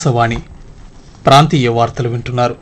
సవాణి ప్రాంతీయ వార్తలు వింటున్నారు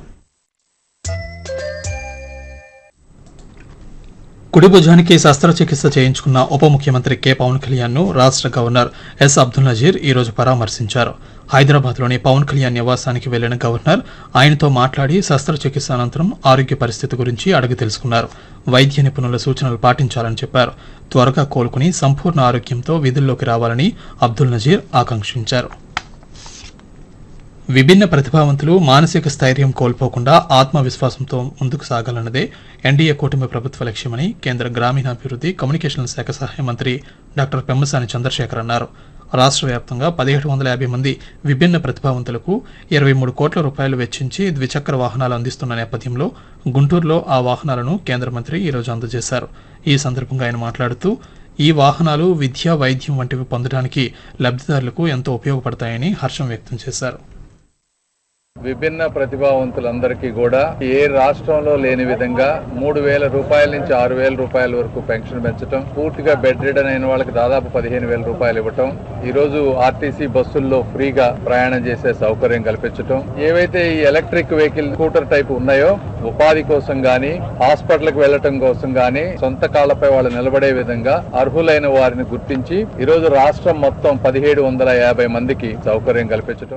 కుడి భుజానికి శస్త్రచికిత్స చేయించుకున్న ఉప ముఖ్యమంత్రి కె పవన్ కళ్యాణ్ ను రాష్ట్ర గవర్నర్ ఎస్ అబ్దుల్ నజీర్ ఈ రోజు పరామర్శించారు హైదరాబాద్లోని పవన్ కళ్యాణ్ నివాసానికి వెళ్లిన గవర్నర్ ఆయనతో మాట్లాడి శస్త్రచికిత్స అనంతరం ఆరోగ్య పరిస్థితి గురించి అడిగి తెలుసుకున్నారు వైద్య నిపుణుల సూచనలు పాటించాలని చెప్పారు త్వరగా కోలుకుని సంపూర్ణ ఆరోగ్యంతో విధుల్లోకి రావాలని అబ్దుల్ నజీర్ ఆకాంక్షించారు విభిన్న ప్రతిభావంతులు మానసిక స్థైర్యం కోల్పోకుండా ఆత్మవిశ్వాసంతో ముందుకు సాగాలన్నదే ఎన్డీఏ కూటమి ప్రభుత్వ లక్ష్యమని కేంద్ర గ్రామీణాభివృద్ధి కమ్యూనికేషన్ల శాఖ సహాయ మంత్రి డాక్టర్ పెమ్మసాని చంద్రశేఖర్ అన్నారు రాష్ట్ర వ్యాప్తంగా పదిహేడు వందల యాభై మంది విభిన్న ప్రతిభావంతులకు ఇరవై మూడు కోట్ల రూపాయలు వెచ్చించి ద్విచక్ర వాహనాలు అందిస్తున్న నేపథ్యంలో గుంటూరులో ఆ వాహనాలను కేంద్ర మంత్రి ఈరోజు అందజేశారు ఈ సందర్భంగా ఆయన మాట్లాడుతూ ఈ వాహనాలు విద్య వైద్యం వంటివి పొందడానికి లబ్ధిదారులకు ఎంతో ఉపయోగపడతాయని హర్షం వ్యక్తం చేశారు విభిన్న ప్రతిభావంతులందరికీ కూడా ఏ రాష్ట్రంలో లేని విధంగా మూడు వేల రూపాయల నుంచి ఆరు వేల రూపాయల వరకు పెన్షన్ పెంచడం పూర్తిగా బెడ్ రిడన్ అయిన వాళ్ళకి దాదాపు పదిహేను వేల రూపాయలు ఇవ్వటం ఈ రోజు ఆర్టీసీ బస్సుల్లో ఫ్రీగా ప్రయాణం చేసే సౌకర్యం కల్పించటం ఏవైతే ఈ ఎలక్ట్రిక్ వెహికల్ స్కూటర్ టైప్ ఉన్నాయో ఉపాధి కోసం గాని హాస్పిటల్కి వెళ్ళటం కోసం గాని సొంత కాళ్లపై వాళ్ళు నిలబడే విధంగా అర్హులైన వారిని గుర్తించి ఈ రోజు రాష్ట్రం మొత్తం పదిహేడు వందల యాభై మందికి సౌకర్యం కల్పించటం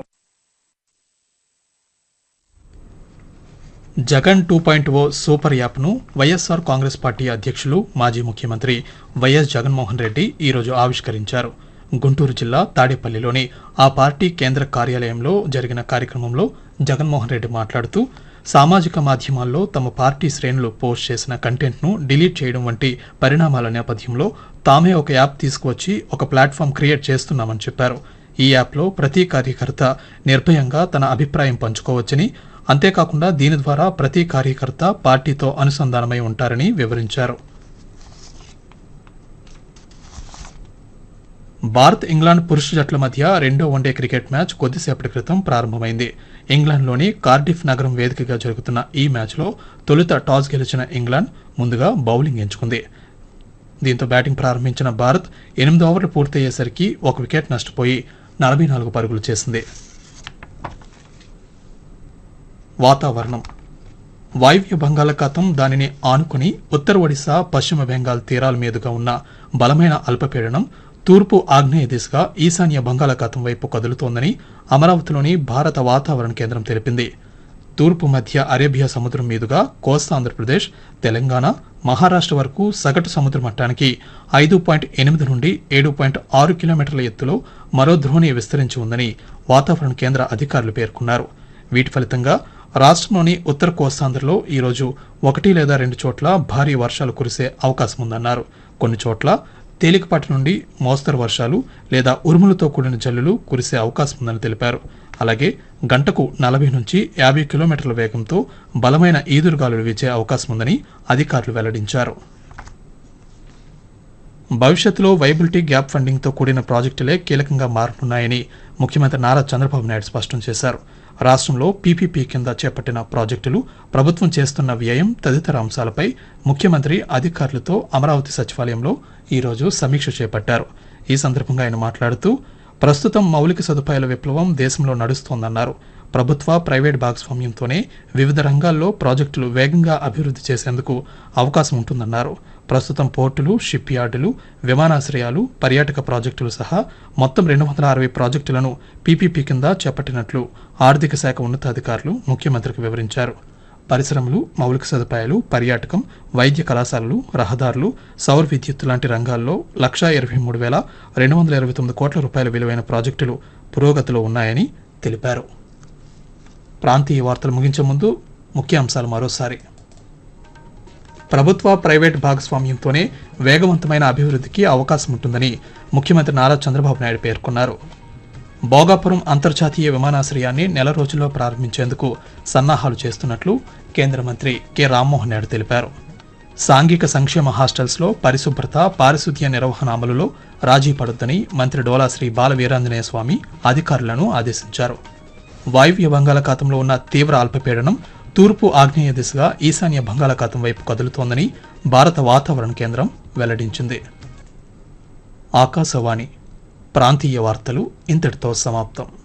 Jagan two point O super యాప్ను వైఎస్ఆర్ కాంగ్రెస్ పార్టీ అధ్యక్షులు మాజీ ముఖ్యమంత్రి వైఎస్ జగన్మోహన్ రెడ్డి ఈరోజు ఆవిష్కరించారు గుంటూరు జిల్లా తాడేపల్లిలోని ఆ పార్టీ కేంద్ర కార్యాలయంలో జరిగిన కార్యక్రమంలో జగన్మోహన్ రెడ్డి మాట్లాడుతూ సామాజిక మాధ్యమాల్లో తమ పార్టీ శ్రేణులు పోస్ట్ చేసిన కంటెంట్ను డిలీట్ చేయడం వంటి పరిణామాల నేపథ్యంలో తామే ఒక యాప్ తీసుకువచ్చి ఒక ప్లాట్ఫామ్ క్రియేట్ చేస్తున్నామని చెప్పారు ఈ యాప్లో ప్రతి కార్యకర్త నిర్భయంగా తన అభిప్రాయం పంచుకోవచ్చని అంతేకాకుండా దీని ద్వారా ప్రతి కార్యకర్త పార్టీతో అనుసంధానమై ఉంటారని వివరించారు భారత్ ఇంగ్లాండ్ పురుష జట్ల మధ్య రెండో వన్డే క్రికెట్ మ్యాచ్ కొద్దిసేపటి క్రితం ప్రారంభమైంది ఇంగ్లాండ్లోని కార్డిఫ్ నగరం వేదికగా జరుగుతున్న ఈ మ్యాచ్లో తొలుత టాస్ గెలిచిన ఇంగ్లాండ్ ముందుగా బౌలింగ్ ఎంచుకుంది దీంతో బ్యాటింగ్ ప్రారంభించిన భారత్ ఎనిమిది ఓవర్లు పూర్తయ్యేసరికి ఒక వికెట్ నష్టపోయి నలభై నాలుగు పరుగులు చేసింది వాతావరణం వాయువ్య బంగాళాఖాతం దానిని ఆనుకుని ఉత్తర ఒడిశా పశ్చిమ బెంగాల్ తీరాల మీదుగా ఉన్న బలమైన అల్పపీడనం తూర్పు ఆగ్నేయ దిశగా ఈశాన్య బంగాళాఖాతం వైపు కదులుతోందని అమరావతిలోని భారత వాతావరణ కేంద్రం తెలిపింది తూర్పు మధ్య అరేబియా సముద్రం మీదుగా కోస్తా ఆంధ్రప్రదేశ్ తెలంగాణ మహారాష్ట్ర వరకు సగటు సముద్ర మట్టానికి ఐదు పాయింట్ ఎనిమిది నుండి ఏడు పాయింట్ ఆరు కిలోమీటర్ల ఎత్తులో మరో ద్రోణి విస్తరించి ఉందని వాతావరణ కేంద్ర అధికారులు పేర్కొన్నారు వీటి ఫలితంగా రాష్ట్రంలోని ఉత్తర కోస్తాంధ్రలో ఈరోజు ఒకటి లేదా రెండు చోట్ల భారీ వర్షాలు కురిసే అవకాశం ఉందన్నారు కొన్ని చోట్ల తేలికపాటి నుండి మోస్తరు వర్షాలు లేదా ఉరుములతో కూడిన జల్లులు కురిసే అవకాశం ఉందని తెలిపారు అలాగే గంటకు నలభై నుంచి యాభై కిలోమీటర్ల వేగంతో బలమైన ఈదురుగాలులు వీచే అవకాశం ఉందని అధికారులు వెల్లడించారు భవిష్యత్తులో వైబిలిటీ గ్యాప్ ఫండింగ్తో కూడిన ప్రాజెక్టులే కీలకంగా మారనున్నాయని ముఖ్యమంత్రి నారా చంద్రబాబు నాయుడు స్పష్టం చేశారు రాష్ట్రంలో పీపీపీ కింద చేపట్టిన ప్రాజెక్టులు ప్రభుత్వం చేస్తున్న వ్యయం తదితర అంశాలపై ముఖ్యమంత్రి అధికారులతో అమరావతి సచివాలయంలో ఈరోజు సమీక్ష చేపట్టారు ఈ సందర్భంగా ఆయన మాట్లాడుతూ ప్రస్తుతం మౌలిక సదుపాయాల విప్లవం దేశంలో నడుస్తోందన్నారు ప్రభుత్వ ప్రైవేట్ భాగస్వామ్యంతోనే వివిధ రంగాల్లో ప్రాజెక్టులు వేగంగా అభివృద్ధి చేసేందుకు అవకాశం ఉంటుందన్నారు ప్రస్తుతం పోర్టులు షిప్ యార్డులు విమానాశ్రయాలు పర్యాటక ప్రాజెక్టులు సహా మొత్తం రెండు వందల అరవై ప్రాజెక్టులను పీపీపీ కింద చేపట్టినట్లు ఆర్థిక శాఖ ఉన్నతాధికారులు ముఖ్యమంత్రికి వివరించారు పరిశ్రమలు మౌలిక సదుపాయాలు పర్యాటకం వైద్య కళాశాలలు రహదారులు సౌర విద్యుత్ లాంటి రంగాల్లో లక్షా ఇరవై మూడు వేల రెండు వందల ఇరవై తొమ్మిది కోట్ల రూపాయల విలువైన ప్రాజెక్టులు పురోగతిలో ఉన్నాయని తెలిపారు ప్రాంతీయ వార్తలు ముగించే ముందు ముఖ్య అంశాలు మరోసారి ప్రభుత్వ ప్రైవేట్ భాగస్వామ్యంతోనే వేగవంతమైన అభివృద్ధికి అవకాశం ఉంటుందని ముఖ్యమంత్రి నారా చంద్రబాబు నాయుడు పేర్కొన్నారు భోగాపురం అంతర్జాతీయ విమానాశ్రయాన్ని నెల రోజుల్లో ప్రారంభించేందుకు సన్నాహాలు చేస్తున్నట్లు కేంద్ర మంత్రి కె రామ్మోహన్ నాయుడు తెలిపారు సాంఘిక సంక్షేమ హాస్టల్స్లో పరిశుభ్రత పారిశుద్ధ్య నిర్వహణ అమలులో రాజీ పడొద్దని మంత్రి డోలా శ్రీ బాల వీరాంజనేయ స్వామి అధికారులను ఆదేశించారు వాయువ్య బంగాళాఖాతంలో ఉన్న తీవ్ర అల్పపీడనం తూర్పు ఆగ్నేయ దిశగా ఈశాన్య బంగాళాఖాతం వైపు కదులుతోందని భారత వాతావరణ కేంద్రం వెల్లడించింది ఆకాశవాణి ప్రాంతీయ వార్తలు ఇంతటితో సమాప్తం